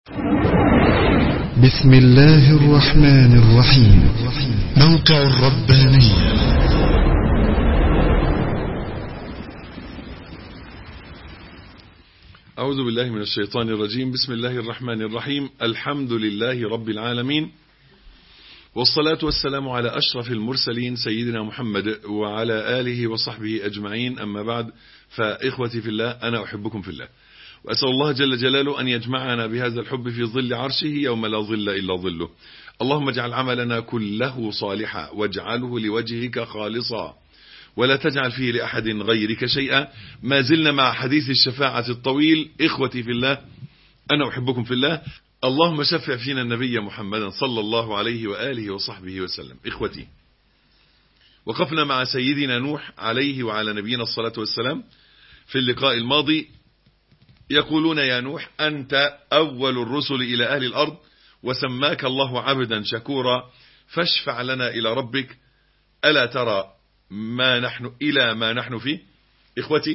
بسم الله الرحمن الرحيم موقع الربانية أعوذ بالله من الشيطان الرجيم بسم الله الرحمن الرحيم الحمد لله رب العالمين والصلاة والسلام على أشرف المرسلين سيدنا محمد وعلى آله وصحبه أجمعين أما بعد فإخوتي في الله أنا أحبكم في الله وأسأل الله جل جلاله أن يجمعنا بهذا الحب في ظل عرشه يوم لا ظل إلا ظله اللهم اجعل عملنا كله صالحا واجعله لوجهك خالصا ولا تجعل فيه لأحد غيرك شيئا ما زلنا مع حديث الشفاعة الطويل إخوتي في الله أنا أحبكم في الله اللهم شفع فينا النبي محمدا صلى الله عليه وآله وصحبه وسلم إخوتي وقفنا مع سيدنا نوح عليه وعلى نبينا الصلاة والسلام في اللقاء الماضي يقولون يا نوح أنت أول الرسل إلى أهل الأرض وسماك الله عبدا شكورا فاشفع لنا إلى ربك ألا ترى ما نحن إلى ما نحن فيه إخوتي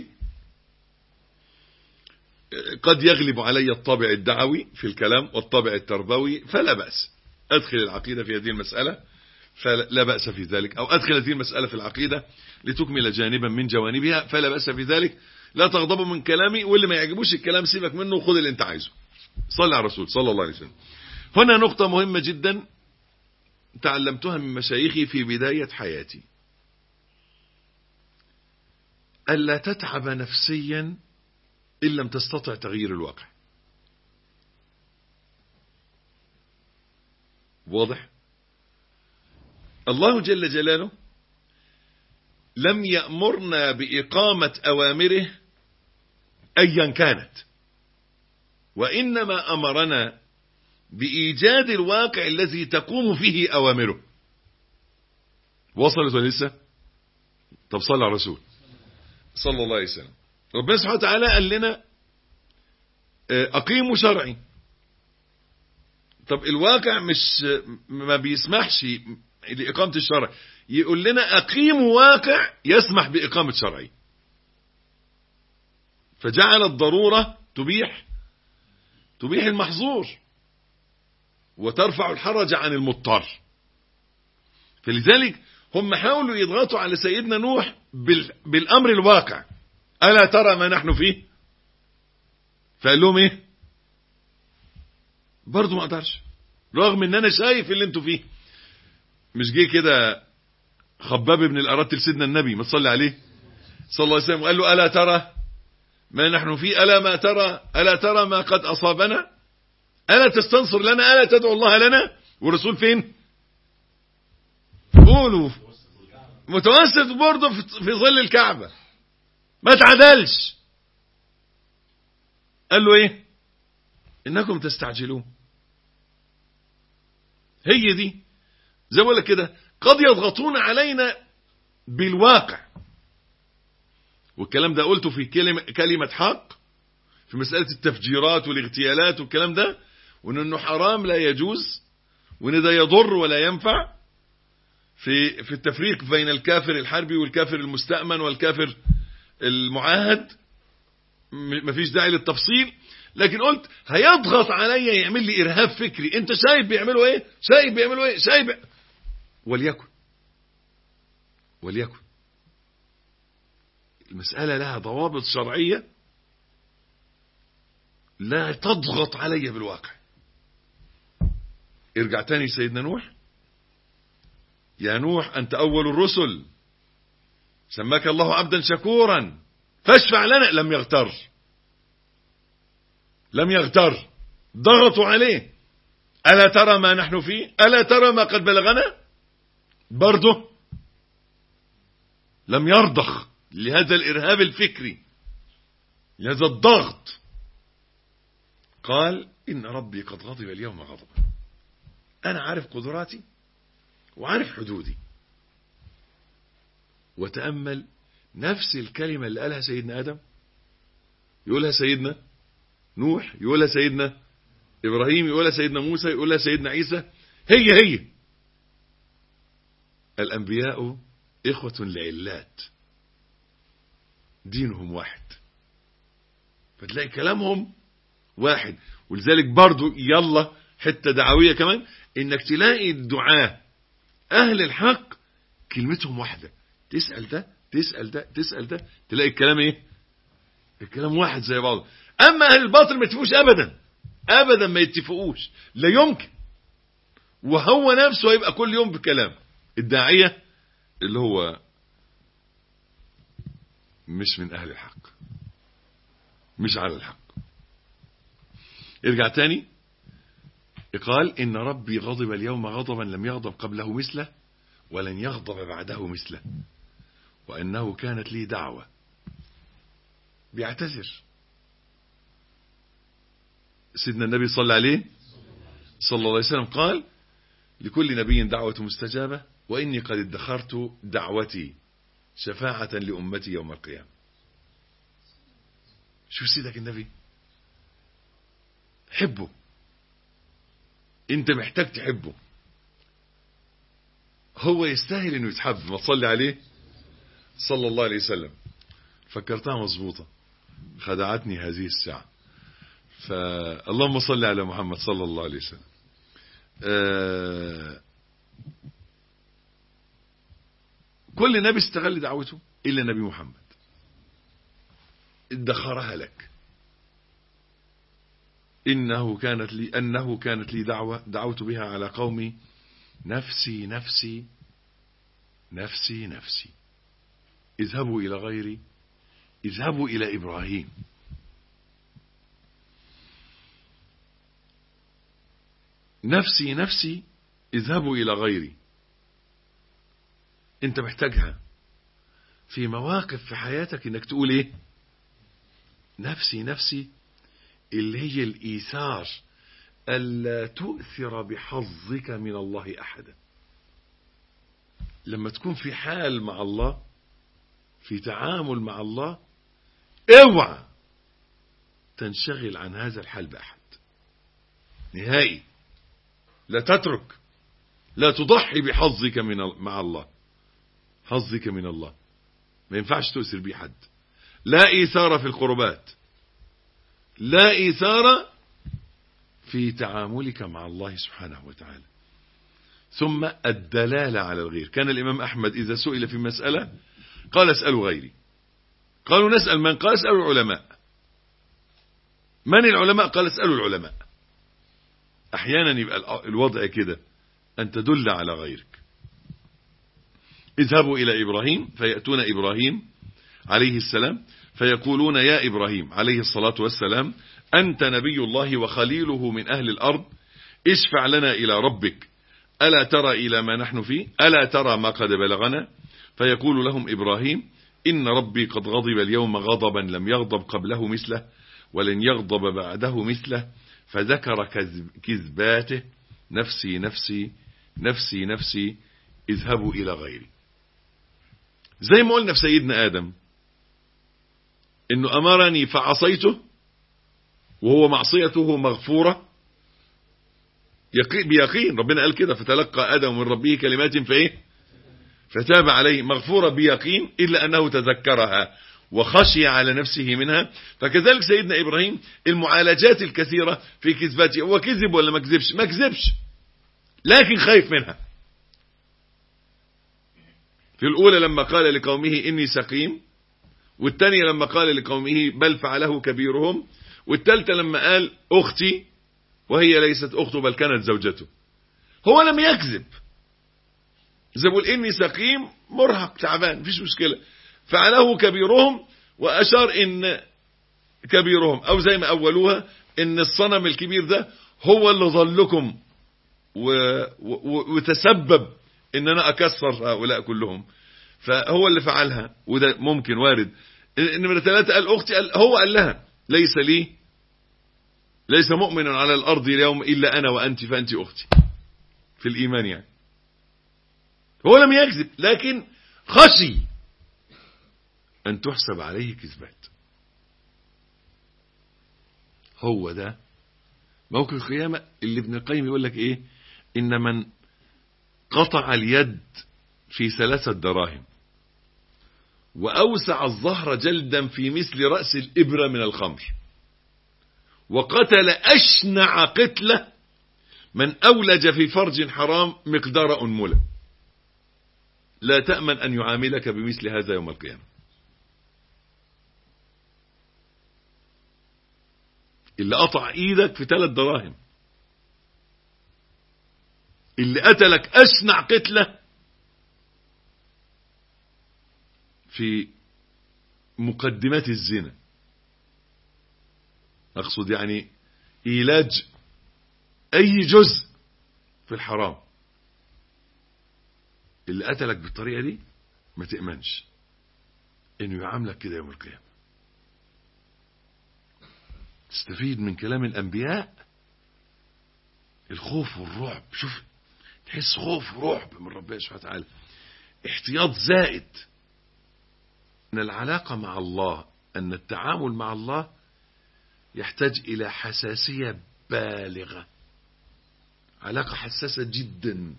قد يغلب علي الطابع الدعوي في الكلام والطابع التربوي فلا بأس أدخل العقيدة في هذه المسألة فلا بأس في ذلك أو أدخل هذه المسألة في العقيدة لتكمل جانبا من جوانبها فلا بأس في ذلك لا تغضبوا من كلامي واللي ما يعجبوش الكلام سيبك منه وخذ اللي انت عايزه صلى على الرسول صلى الله عليه وسلم هنا نقطة مهمة جدا تعلمتها من مشايخي في بداية حياتي ألا تتعب نفسيا إن لم تستطع تغيير الواقع واضح الله جل جلاله لم يأمرنا بإقامة أوامره أيا كانت وإنما أمرنا بإيجاد الواقع الذي تقوم فيه أوامره وصلت ولا لسه طب صلى على الرسول صلى الله عليه وسلم ربنا سبحانه وتعالى قال لنا أقيموا شرعي طب الواقع مش ما بيسمحش لإقامة الشرع يقول لنا أقيموا واقع يسمح بإقامة شرعي فجعل الضرورة تبيح تبيح المحظور وترفع الحرج عن المضطر فلذلك هم حاولوا يضغطوا على سيدنا نوح بالأمر الواقع ألا ترى ما نحن فيه فقال لهم ايه برضو ما اقدرش رغم ان انا شايف اللي انتوا فيه مش جه كده خباب بن الأرات لسيدنا النبي ما تصلي عليه صلى الله عليه وسلم وقال له ألا ترى ما نحن فيه ألا ما ترى ألا ترى ما قد أصابنا ألا تستنصر لنا ألا تدعو الله لنا والرسول فين قولوا متوسط برضه في ظل الكعبة ما تعدلش قال له ايه انكم تستعجلون هي دي زي ما لك كده قد يضغطون علينا بالواقع والكلام ده قلته في كلمة, كلمة حق في مسألة التفجيرات والاغتيالات والكلام ده وان انه حرام لا يجوز وان ده يضر ولا ينفع في في التفريق بين الكافر الحربي والكافر المستأمن والكافر المعاهد مفيش داعي للتفصيل لكن قلت هيضغط عليا يعمل لي ارهاب فكري انت شايف بيعملوا ايه شايف بيعملوا ايه شايف وليكن وليكن المسألة لها ضوابط شرعية لا تضغط علي بالواقع ارجع تاني سيدنا نوح يا نوح أنت أول الرسل سماك الله عبدا شكورا فاشفع لنا لم يغتر لم يغتر ضغطوا عليه ألا ترى ما نحن فيه ألا ترى ما قد بلغنا برضه لم يرضخ لهذا الإرهاب الفكري لهذا الضغط قال إن ربي قد غضب اليوم غضبا أنا عارف قدراتي وعارف حدودي وتأمل نفس الكلمة اللي قالها سيدنا آدم يقولها سيدنا نوح يقولها سيدنا إبراهيم يقولها سيدنا موسى يقولها سيدنا عيسى هي هي الأنبياء إخوة لعلات دينهم واحد فتلاقي كلامهم واحد ولذلك برضو يلا حتة دعوية كمان انك تلاقي الدعاة اهل الحق كلمتهم واحدة تسأل ده تسأل ده تسأل ده تلاقي الكلام ايه الكلام واحد زي بعضه اما اهل الباطل ما يتفقوش ابدا ابدا ما يتفقوش لا يمكن وهو نفسه هيبقى كل يوم بكلام الداعية اللي هو مش من اهل الحق مش على الحق ارجع تاني قال إن ربي غضب اليوم غضبا لم يغضب قبله مثله ولن يغضب بعده مثله وأنه كانت لي دعوة بيعتذر سيدنا النبي صلى عليه صلى الله عليه وسلم قال لكل نبي دعوة مستجابة وإني قد ادخرت دعوتي شفاعة لأمتي يوم القيامة شو سيدك النبي حبه انت محتاج تحبه هو يستاهل انه يتحب ما تصلي عليه صلى الله عليه وسلم فكرتها مظبوطة خدعتني هذه الساعة فاللهم صل على محمد صلى الله عليه وسلم آه كل نبي استغل دعوته إلا نبي محمد ادخرها لك إنه كانت لي أنه كانت لي دعوة دعوت بها على قومي نفسي نفسي نفسي نفسي اذهبوا إلى غيري اذهبوا إلى إبراهيم نفسي نفسي اذهبوا إلى غيري انت محتاجها في مواقف في حياتك انك تقول ايه نفسي نفسي اللي هي الإيثار ألا تؤثر بحظك من الله أحدا لما تكون في حال مع الله في تعامل مع الله اوعى تنشغل عن هذا الحال بأحد نهائي لا تترك لا تضحي بحظك من مع الله حظك من الله ما ينفعش تؤثر به حد لا إيثار في القربات لا إيثار في تعاملك مع الله سبحانه وتعالى ثم الدلالة على الغير كان الإمام أحمد إذا سئل في مسألة قال اسألوا غيري قالوا نسأل من قال اسألوا العلماء من العلماء قال اسألوا العلماء أحيانا يبقى الوضع كده أن تدل على غيرك اذهبوا إلى إبراهيم فيأتون إبراهيم عليه السلام فيقولون يا إبراهيم عليه الصلاة والسلام أنت نبي الله وخليله من أهل الأرض اشفع لنا إلى ربك ألا ترى إلى ما نحن فيه ألا ترى ما قد بلغنا فيقول لهم إبراهيم إن ربي قد غضب اليوم غضبا لم يغضب قبله مثله ولن يغضب بعده مثله فذكر كذباته نفسي نفسي نفسي نفسي اذهبوا إلى غيري زي ما قلنا في سيدنا آدم انه امرني فعصيته وهو معصيته مغفورة بيقين ربنا قال كده فتلقى ادم من ربه كلمات فايه فتاب عليه مغفورة بيقين الا انه تذكرها وخشي على نفسه منها فكذلك سيدنا ابراهيم المعالجات الكثيرة في كذباته هو كذب ولا ما كذبش ما كذبش لكن خايف منها في الاولى لما قال لقومه اني سقيم والثانية لما قال لقومه بل فعله كبيرهم والثالثة لما قال أختي وهي ليست أخته بل كانت زوجته هو لم يكذب زي بقول إني سقيم مرهق تعبان مفيش مشكلة فعله كبيرهم وأشار إن كبيرهم أو زي ما أولوها إن الصنم الكبير ده هو اللي ظلكم و... و... وتسبب إن أنا أكسر هؤلاء كلهم فهو اللي فعلها وده ممكن وارد نمرة ثلاثة قال أختي قال هو قال لها ليس لي ليس مؤمن على الأرض اليوم إلا أنا وأنت فأنت أختي في الإيمان يعني هو لم يكذب لكن خشي أن تحسب عليه كذبات هو ده موقف القيامة اللي ابن القيم يقول لك إيه إن من قطع اليد في ثلاثة دراهم وأوسع الظهر جلدا في مثل رأس الإبرة من الخمر وقتل أشنع قتلة من أولج في فرج حرام مقدار أنملة لا تأمن أن يعاملك بمثل هذا يوم القيامة اللي قطع ايدك في ثلاث دراهم اللي قتلك أشنع قتلة في مقدمات الزنا أقصد يعني إيلاج أي جزء في الحرام اللي قتلك بالطريقة دي ما تأمنش إنه يعاملك كده يوم القيامة تستفيد من كلام الأنبياء الخوف والرعب شوف تحس خوف ورعب من ربنا سبحانه وتعالى احتياط زائد أن العلاقة مع الله أن التعامل مع الله يحتاج إلى حساسية بالغة علاقة حساسة جدا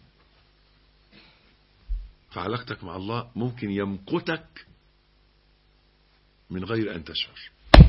فعلاقتك مع الله ممكن يمقتك من غير أن تشعر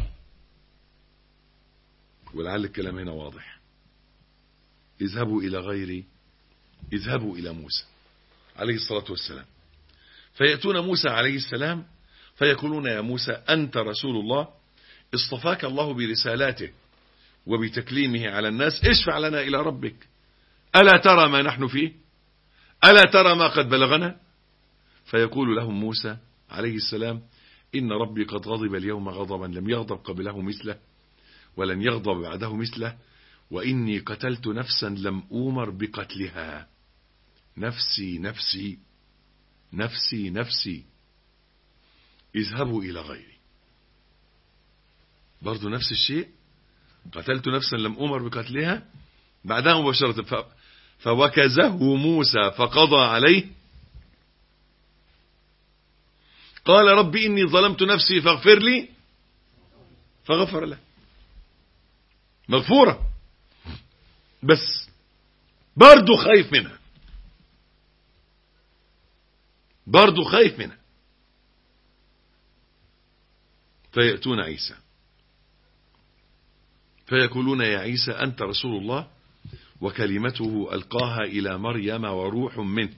ولعل الكلام هنا واضح اذهبوا إلى غيري اذهبوا إلى موسى عليه الصلاة والسلام فيأتون موسى عليه السلام فيقولون يا موسى أنت رسول الله اصطفاك الله برسالاته وبتكليمه على الناس اشفع لنا إلى ربك ألا ترى ما نحن فيه ألا ترى ما قد بلغنا فيقول لهم موسى عليه السلام إن ربي قد غضب اليوم غضبا لم يغضب قبله مثله ولن يغضب بعده مثله وإني قتلت نفسا لم أومر بقتلها نفسي نفسي نفسي نفسي اذهبوا إلى غيري برضو نفس الشيء قتلت نفسا لم أمر بقتلها بعدها مباشرة ف... فوكزه موسى فقضى عليه قال رب إني ظلمت نفسي فاغفر لي فغفر له مغفورة بس برضو خايف منها برضو خايف منها فيأتون عيسى فيقولون يا عيسى أنت رسول الله وكلمته ألقاها إلى مريم وروح منه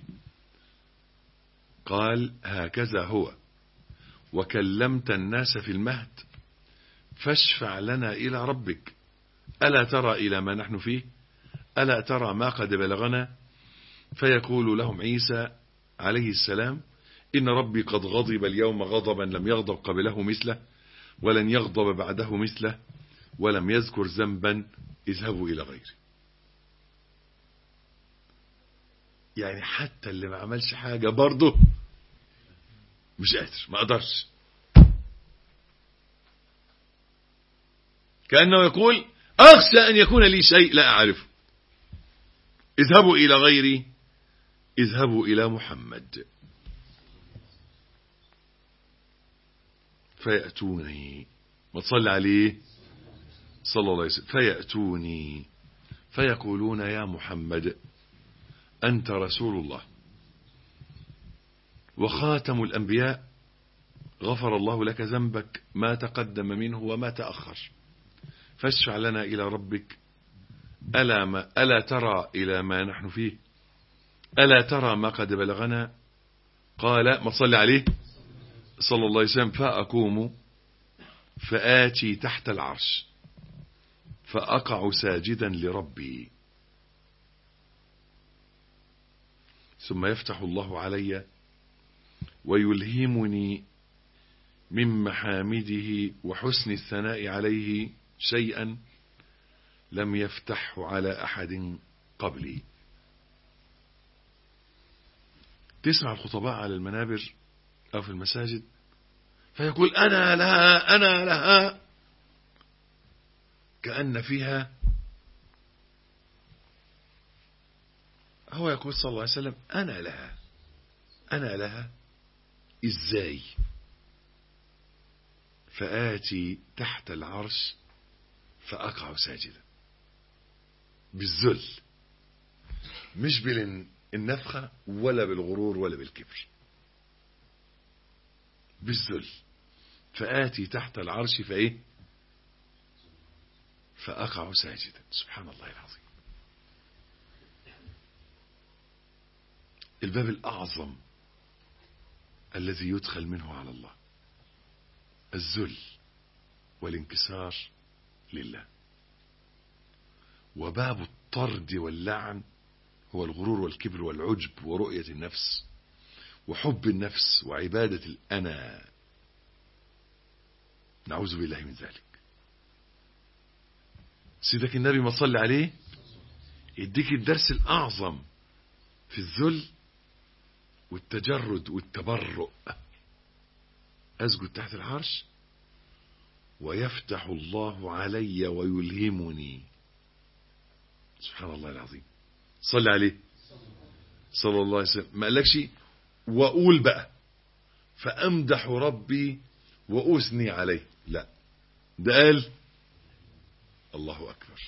قال هكذا هو وكلمت الناس في المهد فاشفع لنا إلى ربك ألا ترى إلى ما نحن فيه ألا ترى ما قد بلغنا فيقول لهم عيسى عليه السلام إن ربي قد غضب اليوم غضبا لم يغضب قبله مثله ولن يغضب بعده مثله ولم يذكر ذنبا اذهبوا إلى غيره يعني حتى اللي ما عملش حاجة برضه مش قادر ما قدرش كأنه يقول أخشى أن يكون لي شيء لا أعرفه اذهبوا إلى غيري اذهبوا إلى محمد فيأتوني ما تصلي عليه صلى الله عليه وسلم فيأتوني فيقولون يا محمد أنت رسول الله وخاتم الأنبياء غفر الله لك ذنبك ما تقدم منه وما تأخر فاشفع لنا إلى ربك ألا, ما ألا ترى إلى ما نحن فيه ألا ترى ما قد بلغنا قال ما صلي عليه صلى الله عليه وسلم فأقوم فآتي تحت العرش فأقع ساجدا لربي ثم يفتح الله علي ويلهمني من محامده وحسن الثناء عليه شيئا لم يفتحه على أحد قبلي تسمع الخطباء على المنابر أو في المساجد فيقول أنا لها أنا لها كأن فيها هو يقول صلى الله عليه وسلم أنا لها أنا لها إزاي فآتي تحت العرش فأقع ساجدا بالذل مش بالنفخة ولا بالغرور ولا بالكبر بالذل فآتي تحت العرش فإيه فأقع ساجدا سبحان الله العظيم الباب الأعظم الذي يدخل منه على الله الذل والانكسار لله وباب الطرد واللعن هو الغرور والكبر والعجب ورؤية النفس وحب النفس وعبادة الأنا نعوذ بالله من ذلك سيدك النبي ما صلي عليه يديك الدرس الأعظم في الذل والتجرد والتبرؤ أسجد تحت العرش ويفتح الله علي ويلهمني سبحان الله العظيم صلى عليه صلى الله عليه وسلم ما قالكش وأقول بقى فأمدح ربي وأثني عليه لا ده قال الله أكبر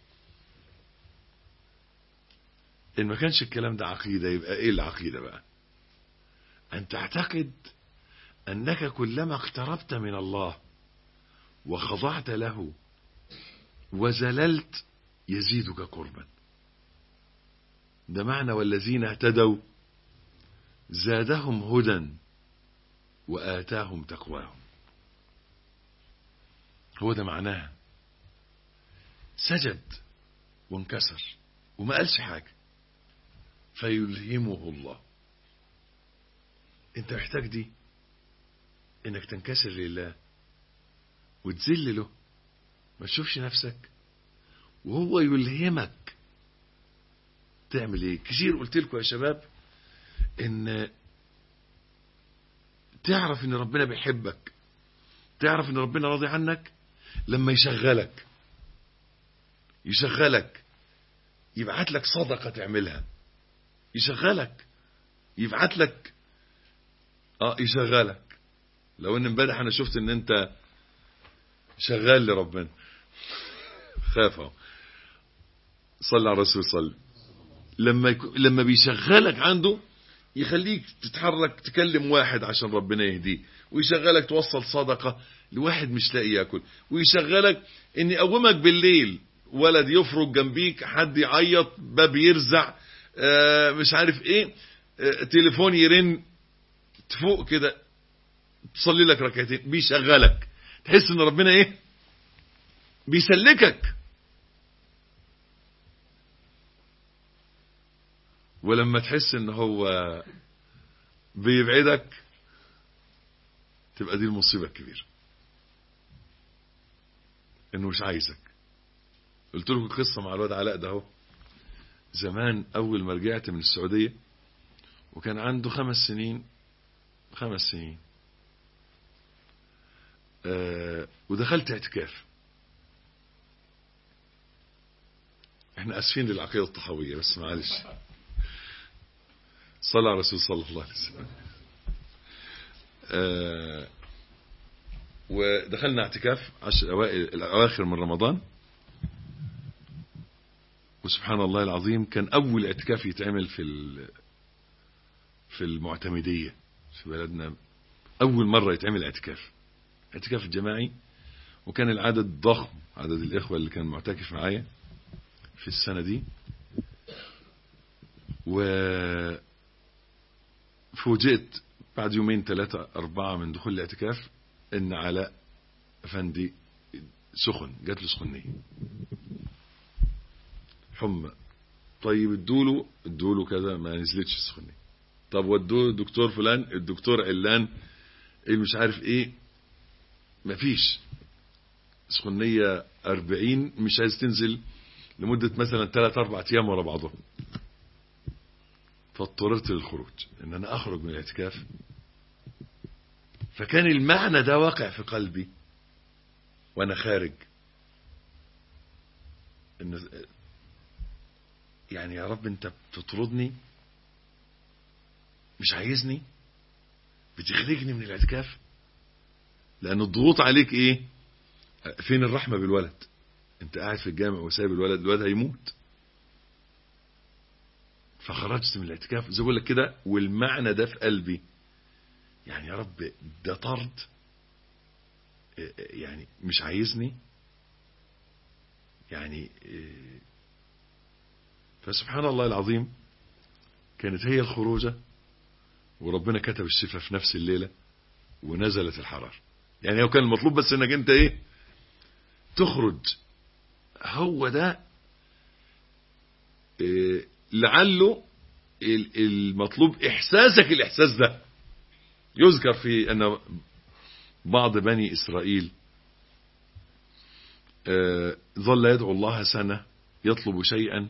إن ما كانش الكلام ده عقيدة يبقى إيه العقيدة بقى أن تعتقد أنك كلما اقتربت من الله وخضعت له وزللت يزيدك قربا ده معنى والذين اهتدوا زادهم هدى وآتاهم تقواهم هو ده معناها سجد وانكسر وما قالش حاجة فيلهمه الله انت محتاج دي انك تنكسر لله وتذل له ما تشوفش نفسك وهو يلهمك تعمل ايه كتير قلت لكم يا شباب ان تعرف ان ربنا بيحبك تعرف ان ربنا راضي عنك لما يشغلك يشغلك يبعت لك صدقة تعملها يشغلك يبعت لك اه يشغلك لو ان امبارح انا شفت ان انت شغال لربنا خاف اهو صلى على الرسول صلى لما يك... لما بيشغلك عنده يخليك تتحرك تكلم واحد عشان ربنا يهديه ويشغلك توصل صدقة لواحد مش لاقي ياكل ويشغلك ان يقومك بالليل ولد يفرج جنبيك حد يعيط باب يرزع آه مش عارف ايه آه تليفون يرن تفوق كده تصلي لك ركعتين بيشغلك تحس ان ربنا ايه بيسلكك ولما تحس ان هو بيبعدك تبقى دي المصيبة الكبيرة انه مش عايزك قلت لكم قصة مع الواد علاء ده اهو زمان اول ما رجعت من السعودية وكان عنده خمس سنين خمس سنين آه ودخلت اعتكاف احنا اسفين للعقيدة الطحاوية بس معلش صلى على الرسول صلى الله عليه وسلم آه ودخلنا اعتكاف عشر أوائل الأواخر من رمضان وسبحان الله العظيم كان أول اعتكاف يتعمل في في المعتمدية في بلدنا أول مرة يتعمل اعتكاف اعتكاف الجماعي وكان العدد ضخم عدد الإخوة اللي كان معتكف معايا في السنة دي و فوجئت بعد يومين ثلاثة أربعة من دخول الاعتكاف إن علاء أفندي سخن جات له سخنية حمى طيب ادوله ادوله كذا ما نزلتش السخنية طب ودوه الدكتور فلان الدكتور علان اللي مش عارف ايه مفيش سخنية أربعين مش عايز تنزل لمدة مثلا ثلاث أربع أيام ورا بعضهم فاضطررت للخروج ان انا اخرج من الاعتكاف فكان المعنى ده واقع في قلبي وانا خارج ان يعني يا رب انت بتطردني مش عايزني بتخرجني من الاعتكاف لان الضغوط عليك ايه فين الرحمة بالولد انت قاعد في الجامع وسايب الولد الولد هيموت فخرجت من الاعتكاف زي بقول لك كده والمعنى ده في قلبي يعني يا رب ده طرد يعني مش عايزني يعني فسبحان الله العظيم كانت هي الخروجة وربنا كتب الشفاء في نفس الليلة ونزلت الحرارة يعني هو كان المطلوب بس انك انت ايه تخرج هو ده إيه لعله المطلوب احساسك الاحساس ده يذكر في ان بعض بني اسرائيل ظل يدعو الله سنة يطلب شيئا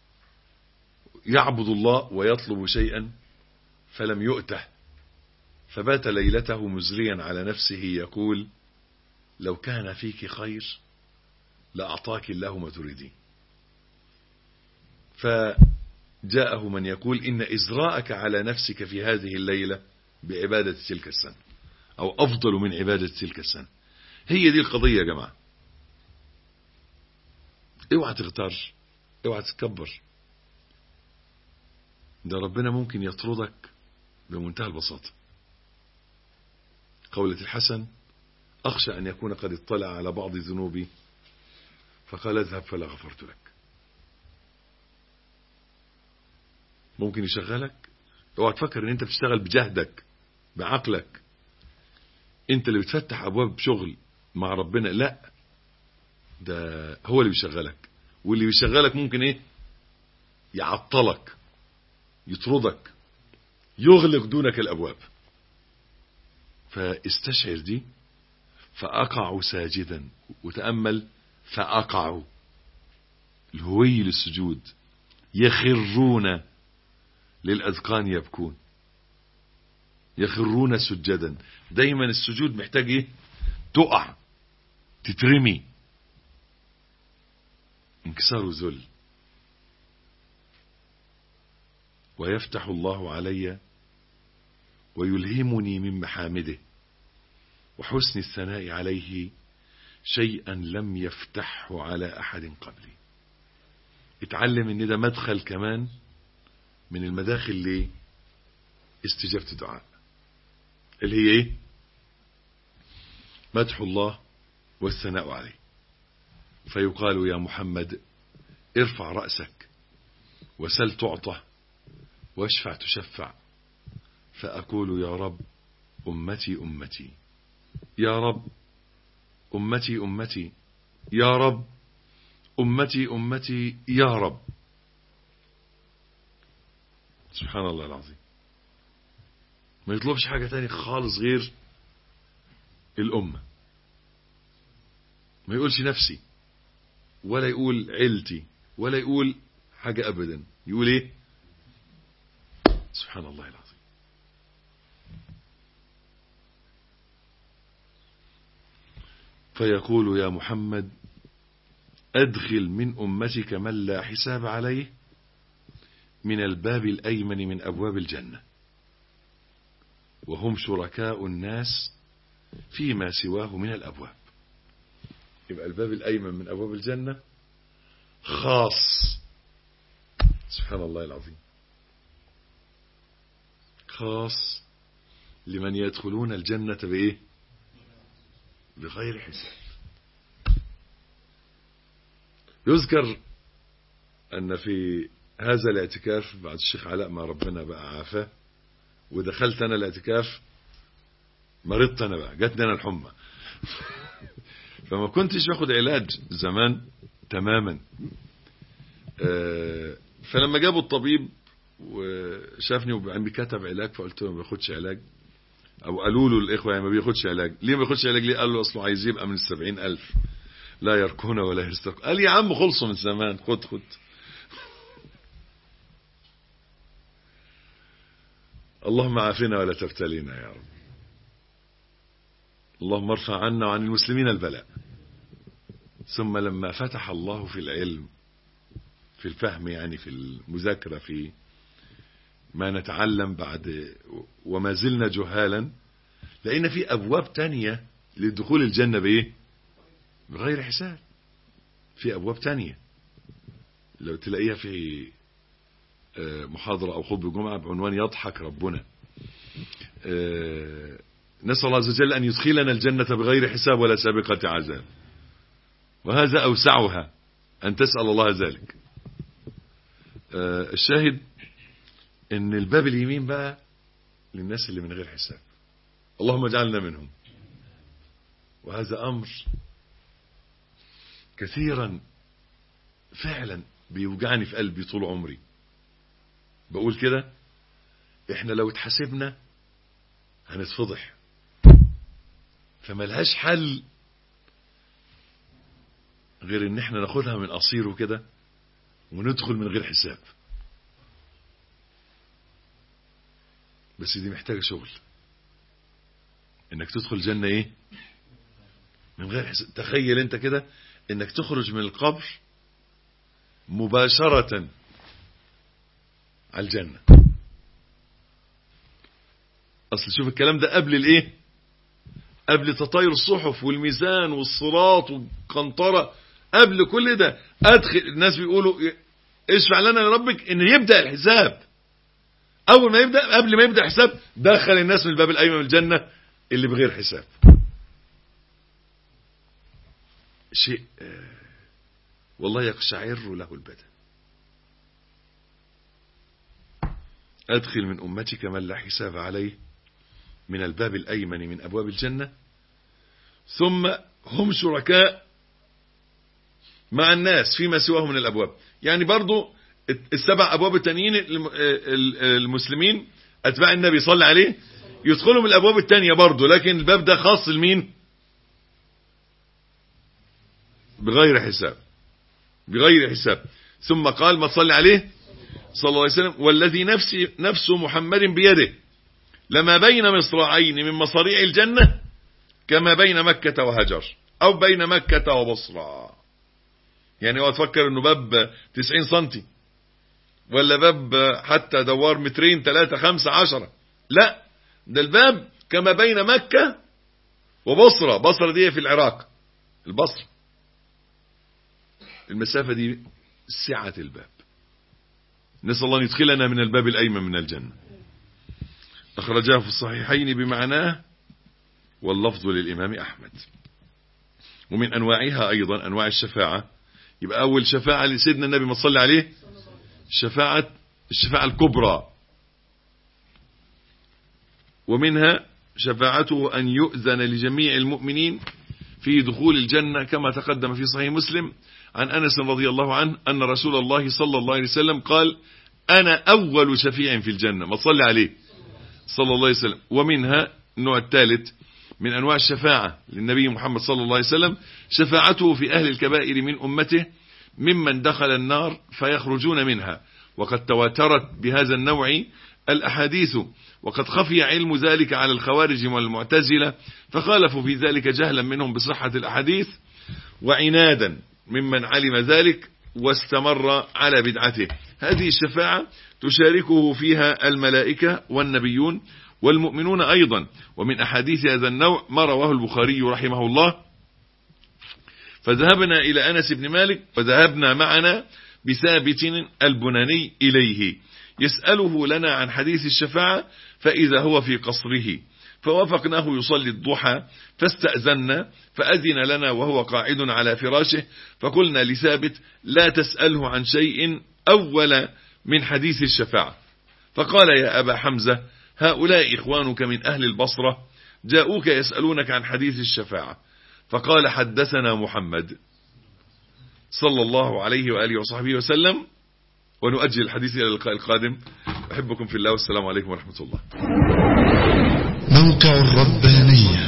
يعبد الله ويطلب شيئا فلم يؤته فبات ليلته مزريا على نفسه يقول لو كان فيك خير لأعطاك الله ما تريدين فجاءه من يقول إن إزراءك على نفسك في هذه الليلة بعبادة تلك السنة أو أفضل من عبادة تلك السنة هي دي القضية يا جماعة اوعى تغتر اوعى تتكبر ده ربنا ممكن يطردك بمنتهى البساطة قولة الحسن أخشى أن يكون قد اطلع على بعض ذنوبي فقال اذهب فلا غفرت لك ممكن يشغلك اوعى تفكر ان انت بتشتغل بجهدك بعقلك انت اللي بتفتح ابواب شغل مع ربنا لا ده هو اللي بيشغلك واللي بيشغلك ممكن ايه يعطلك يطردك يغلق دونك الابواب فاستشعر دي فاقع ساجدا وتامل فاقعوا الهوي للسجود يخرون للاذقان يبكون يخرون سجدا دايما السجود محتاج ايه تقع تترمي انكسار ذل ويفتح الله علي ويلهمني من محامده وحسن الثناء عليه شيئا لم يفتحه على احد قبلي اتعلم ان ده مدخل كمان من المداخل ليه استجابة الدعاء اللي هي ايه مدح الله والثناء عليه فيقال يا محمد ارفع رأسك وسل تعطى واشفع تشفع فأقول يا رب أمتي أمتي يا رب أمتي أمتي يا رب أمتي أمتي يا رب سبحان الله العظيم ما يطلبش حاجة تاني خالص غير الأمة ما يقولش نفسي ولا يقول عيلتي ولا يقول حاجة أبدا يقول إيه سبحان الله العظيم فيقول يا محمد أدخل من أمتك من لا حساب عليه من الباب الأيمن من أبواب الجنة وهم شركاء الناس فيما سواه من الأبواب يبقى الباب الأيمن من أبواب الجنة خاص سبحان الله العظيم خاص لمن يدخلون الجنة بإيه بغير حساب يذكر أن في هذا الاعتكاف بعد الشيخ علاء ما ربنا بقى عافاه ودخلت أنا الاعتكاف مرضت أنا بقى جاتني أنا الحمى فما كنتش باخد علاج زمان تماما فلما جابوا الطبيب وشافني وبعمل كتب علاج فقلت له ما بياخدش علاج او قالوا له الاخوه يعني ما بياخدش علاج ليه ما بياخدش علاج ليه قال له اصله عايز يبقى من السبعين الف لا يركون ولا يرستركون قال يا عم خلصوا من زمان خد خد اللهم عافنا ولا تبتلينا يا رب اللهم ارفع عنا وعن المسلمين البلاء ثم لما فتح الله في العلم في الفهم يعني في المذاكرة في ما نتعلم بعد وما زلنا جهالا لأن في أبواب تانية لدخول الجنة بإيه بغير حساب في أبواب تانية لو تلاقيها في محاضرة أو خطبة جمعة بعنوان يضحك ربنا نسأل الله عز وجل أن يدخلنا الجنة بغير حساب ولا سابقة عذاب وهذا أوسعها أن تسأل الله ذلك آه الشاهد ان الباب اليمين بقى للناس اللي من غير حساب اللهم اجعلنا منهم وهذا أمر كثيرا فعلا بيوجعني في قلبي طول عمري بقول كده احنا لو اتحاسبنا هنتفضح فملهاش حل غير ان احنا ناخدها من قصيره كده وندخل من غير حساب بس دي محتاجة شغل انك تدخل جنة ايه من غير حساب تخيل انت كده انك تخرج من القبر مباشرة على الجنة اصل شوف الكلام ده قبل الايه قبل تطاير الصحف والميزان والصراط والقنطرة قبل كل ده ادخل الناس بيقولوا اشفع لنا لربك ان يبدأ الحساب اول ما يبدأ قبل ما يبدأ الحساب دخل الناس من الباب الايمن من الجنة اللي بغير حساب شيء والله يقشعر له البدن أدخل من أمتك من لا حساب عليه من الباب الأيمن من أبواب الجنة ثم هم شركاء مع الناس فيما سواه من الأبواب يعني برضو السبع أبواب التانيين المسلمين أتباع النبي صلى عليه يدخلوا من الأبواب التانية برضو لكن الباب ده خاص لمين بغير حساب بغير حساب ثم قال ما تصلي عليه صلى الله عليه وسلم والذي نفسي نفس محمد بيده لما بين مصراعين من مصاريع الجنة كما بين مكة وهجر أو بين مكة وبصرى يعني هو تفكر انه باب 90 سنتي ولا باب حتى دوار مترين ثلاثة خمسة عشرة لا ده الباب كما بين مكة وبصرة بصرة دي في العراق البصرة المسافة دي سعة الباب نسأل الله أن يدخلنا من الباب الأيمن من الجنة أخرجاه في الصحيحين بمعناه واللفظ للإمام أحمد ومن أنواعها أيضا أنواع الشفاعة يبقى أول شفاعة لسيدنا النبي ما تصلي عليه شفاعة الشفاعة الكبرى ومنها شفاعته أن يؤذن لجميع المؤمنين في دخول الجنة كما تقدم في صحيح مسلم عن أنس رضي الله عنه أن رسول الله صلى الله عليه وسلم قال أنا أول شفيع في الجنة ما تصلي عليه صلى الله عليه وسلم ومنها النوع الثالث من أنواع الشفاعة للنبي محمد صلى الله عليه وسلم شفاعته في أهل الكبائر من أمته ممن دخل النار فيخرجون منها وقد تواترت بهذا النوع الأحاديث وقد خفي علم ذلك على الخوارج والمعتزلة فخالفوا في ذلك جهلا منهم بصحة الأحاديث وعنادا ممن علم ذلك واستمر على بدعته هذه الشفاعة تشاركه فيها الملائكة والنبيون والمؤمنون أيضا ومن أحاديث هذا النوع ما رواه البخاري رحمه الله فذهبنا إلى أنس بن مالك وذهبنا معنا بثابت البناني إليه يسأله لنا عن حديث الشفاعة فإذا هو في قصره فوافقناه يصلي الضحى فاستأذنا فأذن لنا وهو قاعد على فراشه فقلنا لثابت لا تسأله عن شيء أول من حديث الشفاعة فقال يا أبا حمزة هؤلاء إخوانك من أهل البصرة جاءوك يسألونك عن حديث الشفاعة فقال حدثنا محمد صلى الله عليه وآله وصحبه وسلم ونؤجل الحديث إلى اللقاء القادم أحبكم في الله والسلام عليكم ورحمة الله موقع الربانية